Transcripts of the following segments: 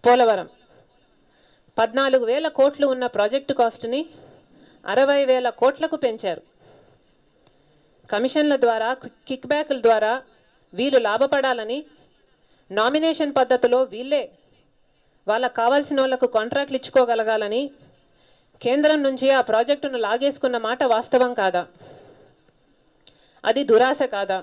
పోలవరం పద్నాలుగు వేల కోట్లు ఉన్న ప్రాజెక్టు కాస్ట్ని అరవై వేల కోట్లకు పెంచారు కమిషన్ల ద్వారా కిక్ బ్యాక్ల ద్వారా వీళ్ళు లాభపడాలని నామినేషన్ పద్ధతిలో వీళ్ళే వాళ్ళకు కావాల్సిన వాళ్లకు కాంట్రాక్ట్లు ఇచ్చుకోగలగాలని కేంద్రం నుంచి ఆ ప్రాజెక్టును లాగేసుకున్న మాట వాస్తవం కాదా అది దురాశ కాదా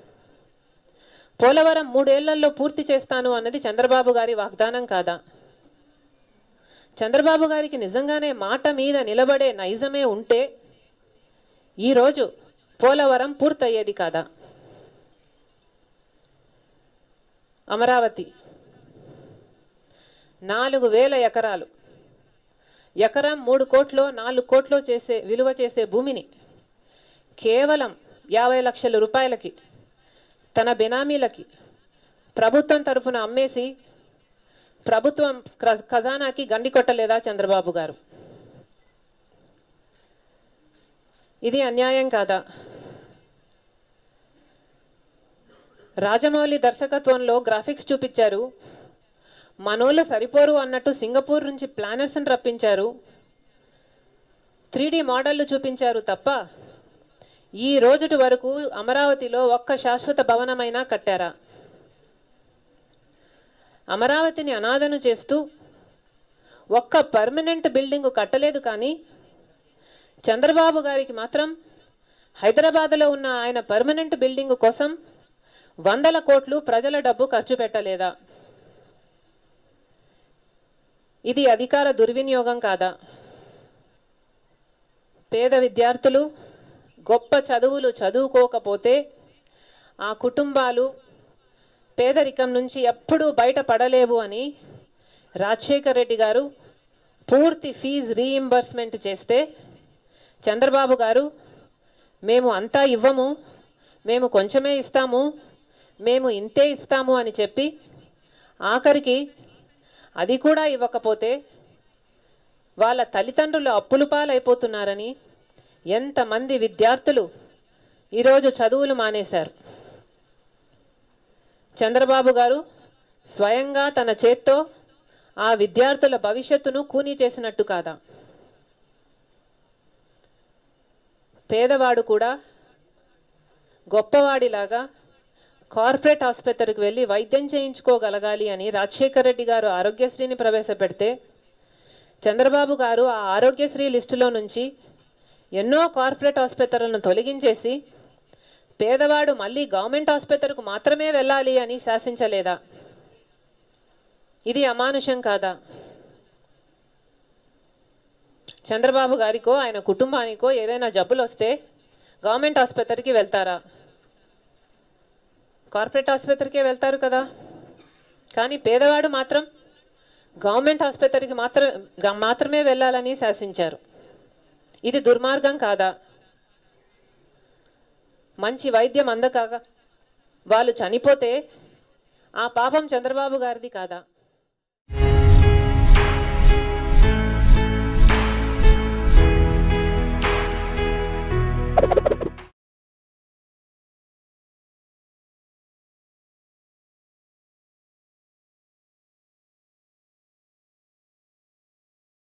పోలవరం మూడేళ్లలో పూర్తి చేస్తాను అన్నది చంద్రబాబు గారి వాగ్దానం కాదా చంద్రబాబు గారికి నిజంగానే మాట మీద నిలబడే నైజమే ఉంటే ఈరోజు పోలవరం పూర్తయ్యేది కాదా అమరావతి నాలుగు వేల ఎకరాలు ఎకరం మూడు కోట్లు నాలుగు కోట్లు చేసే విలువ చేసే భూమిని కేవలం యాభై లక్షల రూపాయలకి తన బినామీలకి ప్రభుత్వం తరఫున అమ్మేసి ప్రభుత్వం క్ర- ఖజానాకి గండి కొట్టలేదా చంద్రబాబు గారు ఇది అన్యాయం కాదా రాజమౌళి దర్శకత్వంలో గ్రాఫిక్స్ చూపించారు మనోళ్ళు సరిపోరు అన్నట్టు సింగపూర్ నుంచి ప్లానర్స్ని రప్పించారు త్రీ మోడళ్లు చూపించారు తప్ప ఈ రోజుటి వరకు అమరావతిలో ఒక్క శాశ్వత భవనమైనా కట్టారా అమరావతిని అనాథను చేస్తూ ఒక్క పర్మనెంట్ బిల్డింగ్ కట్టలేదు కానీ చంద్రబాబు గారికి మాత్రం హైదరాబాద్లో ఉన్న ఆయన పర్మనెంట్ బిల్డింగ్ కోసం వందల కోట్లు ప్రజల డబ్బు ఖర్చు పెట్టలేదా ఇది అధికార దుర్వినియోగం కాదా పేద విద్యార్థులు గొప్ప చదువులు చదువుకోకపోతే ఆ కుటుంబాలు పేదరికం నుంచి ఎప్పుడూ బయటపడలేవు అని రాజశేఖర్ రెడ్డి గారు పూర్తి ఫీజు రీయింబర్స్మెంట్ చేస్తే చంద్రబాబు గారు మేము అంతా ఇవ్వము మేము కొంచెమే ఇస్తాము మేము ఇంతే ఇస్తాము అని చెప్పి ఆఖరికి అది కూడా ఇవ్వకపోతే వాళ్ళ తల్లిదండ్రులు అప్పులు పాలైపోతున్నారని ఎంతమంది విద్యార్థులు ఈరోజు చదువులు మానేశారు చంద్రబాబు గారు స్వయంగా తన చేత్తో ఆ విద్యార్థుల భవిష్యత్తును కూనీ చేసినట్టు కాదా పేదవాడు కూడా గొప్పవాడిలాగా కార్పొరేట్ ఆసుపత్రికి వెళ్ళి వైద్యం చేయించుకోగలగాలి అని రాజశేఖర్ రెడ్డి గారు ఆరోగ్యశ్రీని ప్రవేశపెడితే చంద్రబాబు గారు ఆ ఆరోగ్యశ్రీ లిస్టులో నుంచి ఎన్నో కార్పొరేట్ ఆసుపత్రులను తొలగించేసి పేదవాడు మళ్ళీ గవర్నమెంట్ ఆసుపత్రికి మాత్రమే వెళ్ళాలి అని శాసించలేదా ఇది అమానుషం కాదా చంద్రబాబు గారికో ఆయన కుటుంబానికో ఏదైనా జబ్బులు వస్తే గవర్నమెంట్ ఆసుపత్రికి వెళ్తారా కార్పొరేట్ ఆసుపత్రికే వెళ్తారు కదా కానీ పేదవాడు మాత్రం గవర్నమెంట్ ఆసుపత్రికి మాత్రం గా- మాత్రమే వెళ్ళాలని శాసించారు ఇది దుర్మార్గం కాదా మంచి వైద్యం అందకాక వాళ్ళు చనిపోతే ఆ పాపం చంద్రబాబు గారిది కాదా